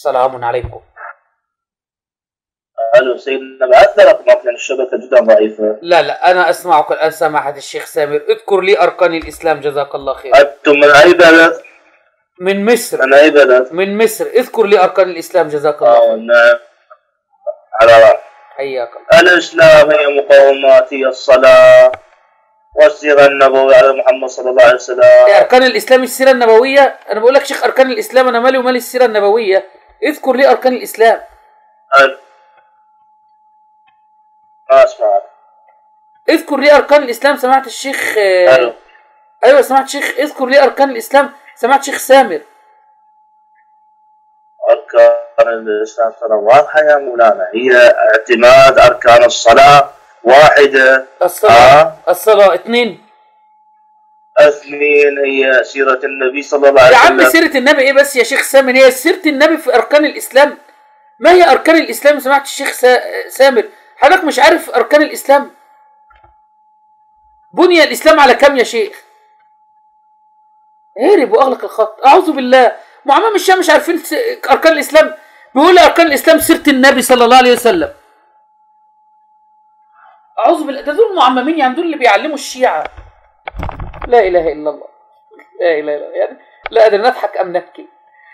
سلام عليكم الو سيدنا بعثنا رقمك لان الشبكه جدا ضعيفه لا لا أنا أسمعك الآن سماحة الشيخ سامر اذكر لي أركان الإسلام جزاك الله خير انتم من اي بلد؟ من مصر من اي بلد؟ من مصر اذكر لي أركان الإسلام جزاك الله اه خير نعم على رأي. حياك الله الاسلام هي مقومات هي الصلاه والسيره النبويه على محمد صلى الله عليه وسلم إيه أركان الإسلام السيرة النبوية أنا بقول لك شيخ أركان الإسلام أنا مالي ومال السيرة النبوية اذكر لي أركان الإسلام أل- ما اسمع اذكر لي أركان الإسلام سمعت الشيخ آه، الو أيوة سمعت الشيخ اذكر لي أركان الإسلام سمعت شيخ سامر اركان الاسلام ترى واضحه يا مولانا هي اعتماد اركان الصلاه واحده الصلاة اه الصلاة اثنين اثنين هي سيره النبي صلى الله عليه يا عم وسلم سيرة النبي ايه بس يا شيخ سامر هي سيرة النبي في أركان الإسلام ما هي أركان الإسلام سمعت الشيخ سا- سامر حضرتك مش عارف أركان الإسلام بني الإسلام على كم يا شيخ هرب وأغلق الخط أعوذ بالله معمم الشام مش عارفين س- أركان الإسلام بيقول أركان الإسلام سيرة النبي صلى الله عليه وسلم أعوذ بالله ده دول معممين يعني دول اللي بيعلموا الشيعة لا إله إلا الله لا إله إلا الله يعني لا أدري نضحك أم نبكي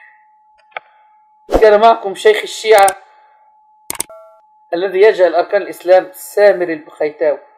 كان معكم شيخ الشيعة الذي يجهل أركان الإسلام سامر البخيتاوي